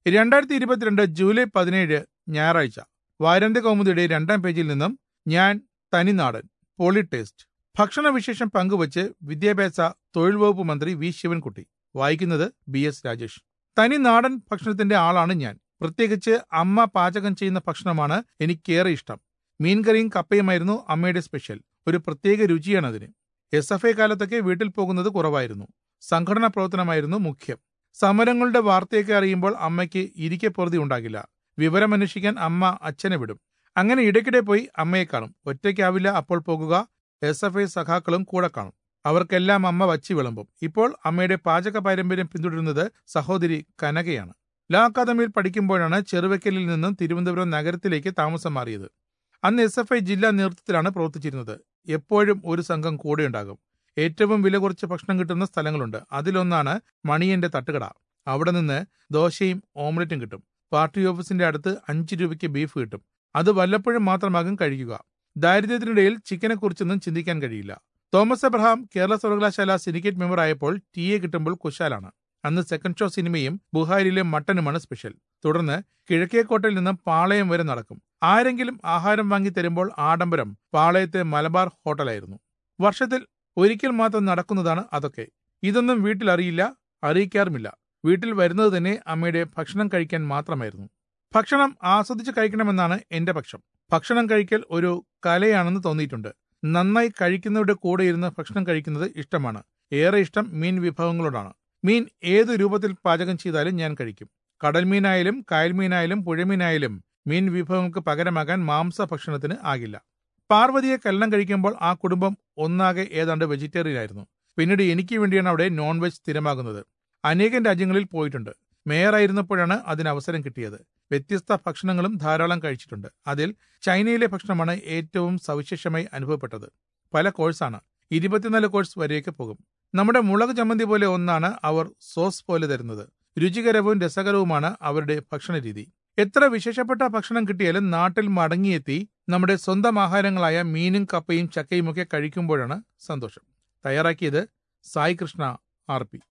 രണ്ടായിരത്തി ഇരുപത്തിരണ്ട് ജൂലൈ പതിനേഴ് ഞായറാഴ്ച വാരാന്ത്യ കൗമുദിയുടെ രണ്ടാം പേജിൽ നിന്നും ഞാൻ തനിനാടൻ പോളി ടേസ്റ്റ് ഭക്ഷണവിശേഷം പങ്കുവച്ച് വിദ്യാഭ്യാസ തൊഴിൽ വകുപ്പ് മന്ത്രി വി ശിവൻകുട്ടി വായിക്കുന്നത് ബി എസ് രാജേഷ് തനി നാടൻ ഭക്ഷണത്തിന്റെ ആളാണ് ഞാൻ പ്രത്യേകിച്ച് അമ്മ പാചകം ചെയ്യുന്ന ഭക്ഷണമാണ് എനിക്കേറെ ഇഷ്ടം മീൻകറിയും കപ്പയുമായിരുന്നു അമ്മയുടെ സ്പെഷ്യൽ ഒരു പ്രത്യേക രുചിയാണ് അതിന് എസ് എഫ് ഐ കാലത്തൊക്കെ വീട്ടിൽ പോകുന്നത് കുറവായിരുന്നു സംഘടനാ പ്രവർത്തനമായിരുന്നു മുഖ്യം സമരങ്ങളുടെ വാർത്തയൊക്കെ അറിയുമ്പോൾ അമ്മയ്ക്ക് ഇരിക്കപ്പുറതി ഉണ്ടാകില്ല വിവരമന്വേഷിക്കാൻ അമ്മ അച്ഛനെ വിടും അങ്ങനെ ഇടയ്ക്കിടെ പോയി അമ്മയെ കാണും ഒറ്റയ്ക്കാവില്ല അപ്പോൾ പോകുക എസ് എഫ് ഐ സഖാക്കളും കൂടെ കാണും അവർക്കെല്ലാം അമ്മ വച്ചി വിളമ്പും ഇപ്പോൾ അമ്മയുടെ പാചക പാരമ്പര്യം പിന്തുടരുന്നത് സഹോദരി കനകയാണ് ലാ അക്കാദമിയിൽ പഠിക്കുമ്പോഴാണ് ചെറുവയ്ക്കലിൽ നിന്നും തിരുവനന്തപുരം നഗരത്തിലേക്ക് താമസം മാറിയത് അന്ന് എസ് എഫ് ഐ ജില്ലാ നേതൃത്വത്തിലാണ് പ്രവർത്തിച്ചിരുന്നത് എപ്പോഴും ഒരു സംഘം കൂടെയുണ്ടാകും ഏറ്റവും വില കുറച്ച് ഭക്ഷണം കിട്ടുന്ന സ്ഥലങ്ങളുണ്ട് അതിലൊന്നാണ് മണിയന്റെ തട്ടുകട അവിടെ നിന്ന് ദോശയും ഓംലറ്റും കിട്ടും പാർട്ടി ഓഫീസിന്റെ അടുത്ത് അഞ്ച് രൂപയ്ക്ക് ബീഫ് കിട്ടും അത് വല്ലപ്പോഴും മാത്രമാകും കഴിക്കുക ദാരിദ്ര്യത്തിനിടയിൽ ചിക്കനെ കുറിച്ചൊന്നും ചിന്തിക്കാൻ കഴിയില്ല തോമസ് എബ്രഹാം കേരള സർവകലാശാല സിൻഡിക്കേറ്റ് മെമ്പർ ആയപ്പോൾ ടി എ കിട്ടുമ്പോൾ കുശാലാണ് അന്ന് സെക്കൻഡ് ഷോ സിനിമയും ബുഹാരിലെ മട്ടനുമാണ് സ്പെഷ്യൽ തുടർന്ന് കിഴക്കേക്കോട്ടയിൽ നിന്ന് പാളയം വരെ നടക്കും ആരെങ്കിലും ആഹാരം വാങ്ങി തരുമ്പോൾ ആഡംബരം പാളയത്തെ മലബാർ ഹോട്ടലായിരുന്നു വർഷത്തിൽ ഒരിക്കൽ മാത്രം നടക്കുന്നതാണ് അതൊക്കെ ഇതൊന്നും വീട്ടിൽ അറിയില്ല അറിയിക്കാറുമില്ല വീട്ടിൽ വരുന്നത് തന്നെ അമ്മയുടെ ഭക്ഷണം കഴിക്കാൻ മാത്രമായിരുന്നു ഭക്ഷണം ആസ്വദിച്ച് കഴിക്കണമെന്നാണ് എന്റെ പക്ഷം ഭക്ഷണം കഴിക്കൽ ഒരു കലയാണെന്ന് തോന്നിയിട്ടുണ്ട് നന്നായി കഴിക്കുന്നവരുടെ കൂടെ ഇരുന്ന് ഭക്ഷണം കഴിക്കുന്നത് ഇഷ്ടമാണ് ഏറെ ഇഷ്ടം മീൻ വിഭവങ്ങളോടാണ് മീൻ ഏതു രൂപത്തിൽ പാചകം ചെയ്താലും ഞാൻ കഴിക്കും കടൽമീനായാലും കായൽമീനായാലും പുഴമീനായാലും മീൻ വിഭവങ്ങൾക്ക് പകരമാകാൻ മാംസ ഭക്ഷണത്തിന് ആകില്ല പാർവതിയെ കല്യാണം കഴിക്കുമ്പോൾ ആ കുടുംബം ഒന്നാകെ ഏതാണ്ട് വെജിറ്റേറിയൻ ആയിരുന്നു പിന്നീട് എനിക്ക് വേണ്ടിയാണ് അവിടെ നോൺ വെജ് സ്ഥിരമാകുന്നത് അനേകം രാജ്യങ്ങളിൽ പോയിട്ടുണ്ട് മേയറായിരുന്നപ്പോഴാണ് അതിന് അവസരം കിട്ടിയത് വ്യത്യസ്ത ഭക്ഷണങ്ങളും ധാരാളം കഴിച്ചിട്ടുണ്ട് അതിൽ ചൈനയിലെ ഭക്ഷണമാണ് ഏറ്റവും സവിശേഷമായി അനുഭവപ്പെട്ടത് പല കോഴ്സാണ് ഇരുപത്തിനാല് കോഴ്സ് വരെയൊക്കെ പോകും നമ്മുടെ മുളക് ചമ്മന്തി പോലെ ഒന്നാണ് അവർ സോസ് പോലെ തരുന്നത് രുചികരവും രസകരവുമാണ് അവരുടെ ഭക്ഷണ രീതി എത്ര വിശേഷപ്പെട്ട ഭക്ഷണം കിട്ടിയാലും നാട്ടിൽ മടങ്ങിയെത്തി നമ്മുടെ സ്വന്തം ആഹാരങ്ങളായ മീനും കപ്പയും ചക്കയും ഒക്കെ കഴിക്കുമ്പോഴാണ് സന്തോഷം തയ്യാറാക്കിയത് സായി കൃഷ്ണ ആർ പി